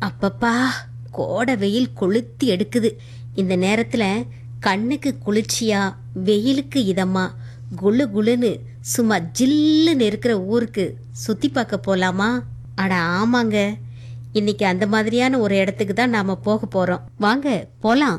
அப்பப்பா கோடை வெயில் கொளுத்தி எடுக்குது இந்த நேரத்துல கண்ணுக்கு குளிர்ச்சியா வெயிலுக்கு இதமா குளு குளுன்னு சும்மா ஜில்லுன்னு இருக்கிற ஊருக்கு சுத்தி பார்க்க போலாமா அட ஆமாங்க இன்னைக்கு அந்த மாதிரியான ஒரு இடத்துக்கு தான் நாம போக போறோம் வாங்க போலாம்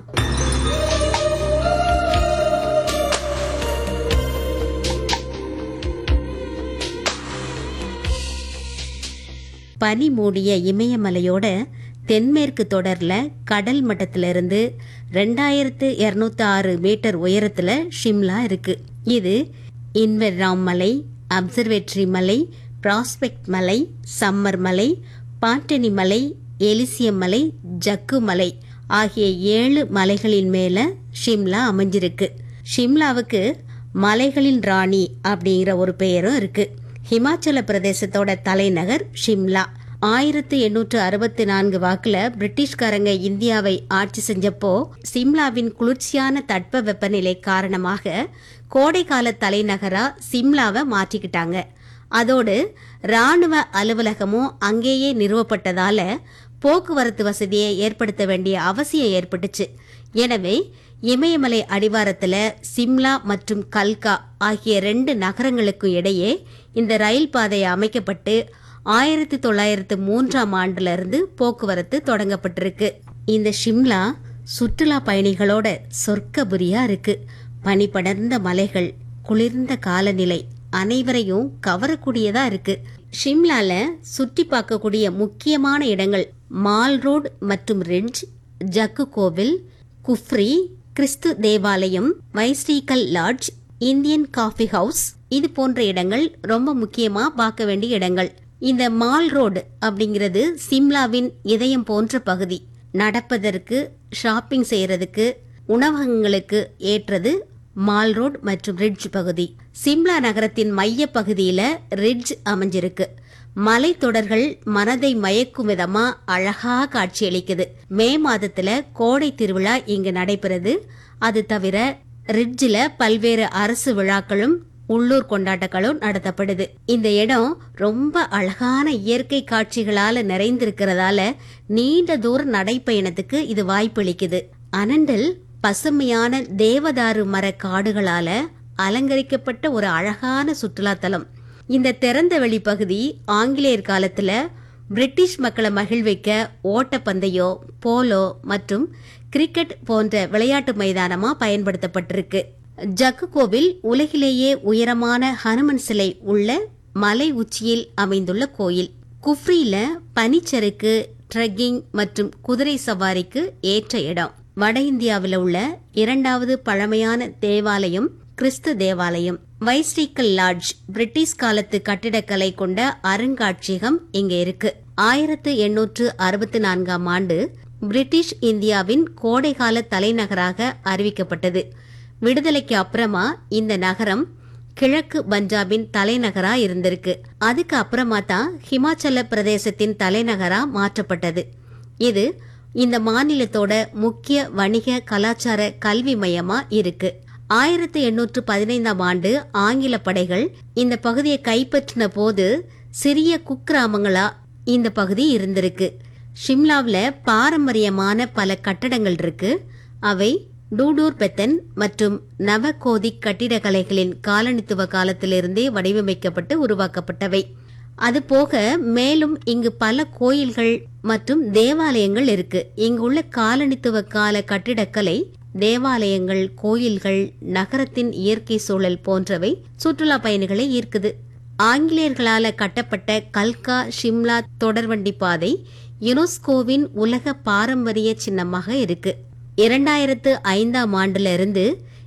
பனி மூடிய இமயமலையோட தென்மேற்கு தொடர்ல கடல் மட்டத்திலிருந்து ரெண்டாயிரத்து இரநூத்தி ஆறு மீட்டர் உயரத்துல ஷிம்லா இருக்கு இது இன்வெர்ராம் மலை அப்சர்வேட்டரி மலை ப்ராஸ்பெக்ட் மலை சம்மர் மலை பாட்டனி மலை எலிசியம் மலை ஜக்கு மலை ஆகிய ஏழு மலைகளின் மேல ஷிம்லா அமைஞ்சிருக்கு ஷிம்லாவுக்கு மலைகளின் ராணி அப்படிங்கிற ஒரு பெயரும் இருக்கு ஹிமாச்சல பிரதேசத்தோட தலைநகர் ஷிம்லா ஆயிரத்து எண்ணூற்று அறுபத்தி நான்கு வாக்குல பிரிட்டிஷ்காரங்க இந்தியாவை ஆட்சி செஞ்சப்போ சிம்லாவின் குளிர்ச்சியான தட்ப வெப்பநிலை காரணமாக கோடைக்கால தலைநகரா சிம்லாவை மாற்றிக்கிட்டாங்க அதோடு ராணுவ அலுவலகமும் அங்கேயே நிறுவப்பட்டதால போக்குவரத்து வசதியை ஏற்படுத்த வேண்டிய அவசியம் ஏற்பட்டுச்சு எனவே இமயமலை அடிவாரத்துல சிம்லா மற்றும் கல்கா ஆகிய ரெண்டு நகரங்களுக்கும் இடையே இந்த ரயில் பாதை அமைக்கப்பட்டு ஆயிரத்தி தொள்ளாயிரத்து மூன்றாம் ஆண்டுல இருந்து போக்குவரத்து தொடங்கப்பட்டிருக்கு இந்த ஷிம்லா சுற்றுலா பயணிகளோட சொர்க்கபுரியா இருக்கு பனி படர்ந்த மலைகள் குளிர்ந்த காலநிலை அனைவரையும் கவரக்கூடியதா இருக்கு ஷிம்லால சுற்றி பார்க்கக்கூடிய முக்கியமான இடங்கள் மால் ரோட் மற்றும் ரிட்ஜ் ஜக்கு கோவில் குஃப்ரி கிறிஸ்து தேவாலயம் Viceregal Lodge Indian Coffee House இது போன்ற இடங்கள் ரொம்ப முக்கியமா பார்க்க வேண்டிய இடங்கள் இந்த மால் ரோடு அப்படிங்கிறது சிம்லாவின் இதயம் போன்ற பகுதி நடப்பதற்கு ஷாப்பிங் செய்யறதுக்கு உணவகங்களுக்கு ஏற்றது மால் ரோட் மற்றும் ரிட்ஜ் பகுதி சிம்லா நகரத்தின் மைய பகுதியில ரிட்ஜ் அமைஞ்சிருக்கு மலைத்தொடர்கள் மனதை மயக்கும் விதமா அழகா காட்சியளிக்குது மே மாதத்துல கோடை திருவிழா இங்கு நடைபெறுது அது தவிர ரிட்ஜில் பல்வேறு அரசு விழாக்களும் உள்ளூர் கொண்டாட்டங்களும் நடத்தப்படுது இந்த இடம் ரொம்ப அழகான இயற்கை காட்சிகளால நிறைந்திருக்கிறதால நீண்ட தூர நடைப்பயணத்துக்கு இது வாய்ப்பளிக்குது அனண்டல் பசுமையான தேவதாரு மர காடுகளால அலங்கரிக்கப்பட்ட ஒரு அழகான சுற்றுலாத்தலம் இந்த திறந்த வெளி பகுதி ஆங்கிலேயர் காலத்துல பிரிட்டிஷ் மக்களை மகிழ்விக்க ஓட்டப்பந்தயம் போலோ மற்றும் கிரிக்கெட் போன்ற விளையாட்டு மைதானமா பயன்படுத்தப்பட்டிருக்கு ஜக்கு கோவில் உலகிலேயே உயரமான ஹனுமன் சிலை உள்ள மலை உச்சியில் அமைந்துள்ள கோயில் குஃப்ரியில பனிச்சறுக்கு ட்ரெக்கிங் மற்றும் குதிரை சவாரிக்கு ஏற்ற இடம் வட இந்தியாவில் உள்ள இரண்டாவது பழமையான தேவாலயம் கிறிஸ்து தேவாலயம் வைஸ்ரீக்கல் லாட்ஜ் பிரிட்டிஷ் காலத்து கட்டிடக்கலை கொண்ட அருங்காட்சியகம் இங்க இருக்கு ஆயிரத்து எண்ணூற்று அறுபத்தி நான்காம் ஆண்டு பிரிட்டிஷ் இந்தியாவின் கோடைகால தலைநகராக அறிவிக்கப்பட்டது விடுதலைக்கு அப்புறமா இந்த நகரம் கிழக்கு பஞ்சாபின் தலைநகரா இருந்திருக்கு அதுக்கு அப்புறமா தான் ஹிமாச்சல பிரதேசத்தின் தலைநகரா மாற்றப்பட்டது இது இந்த மாநிலத்தோட முக்கிய வணிக கலாச்சார கல்வி மையமா இருக்கு ஆயிரத்தி எண்ணூற்று பதினைந்தாம் ஆண்டு ஆங்கில படைகள் இந்த பகுதியை கைப்பற்றின போது சிறிய குக்கிராமங்களா இந்த பகுதி இருந்திருக்கு ஷிம்லாவில் பாரம்பரியமான பல கட்டடங்கள் இருக்கு அவை டூடூர் பெத்தன் மற்றும் நவகோதிக் கட்டிடக்கலைகளின் காலனித்துவ காலத்திலிருந்தே வடிவமைக்கப்பட்டு உருவாக்கப்பட்டவை அதுபோக மேலும் இங்கு பல கோயில்கள் மற்றும் தேவாலயங்கள் இருக்கு இங்குள்ள காலனித்துவ கால கட்டிடக்கலை தேவாலயங்கள் கோயில்கள் நகரத்தின் இயற்கை சூழல் போன்றவை சுற்றுலா பயணிகளை ஈர்க்குது ஆங்கிலேயர்களால கட்டப்பட்ட கல்கா ஷிம்லா தொடர்வண்டி பாதை யுனெஸ்கோவின் உலக பாரம்பரிய சின்னமாக இருக்கு இரண்டாயிரத்து ஐந்தாம் ஆண்டுல இருந்து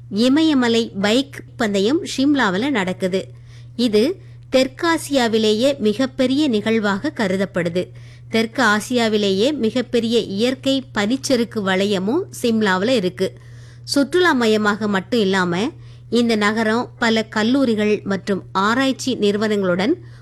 இமயமலை பைக் பந்தயம் ஷிம்லாவில் நடக்குது இது தெற்காசியாவிலேயே மிகப்பெரிய நிகழ்வாக கருதப்படுது தெற்கு ஆசியாவிலேயே மிகப்பெரிய இயற்கை பனிச்சறுக்கு வளையமும் சிம்லாவில் இருக்கு சுற்றுலா மையமாக மட்டும் இல்லாம இந்த நகரம் பல கல்லூரிகள் மற்றும் ஆராய்ச்சி நிறுவனங்களுடன்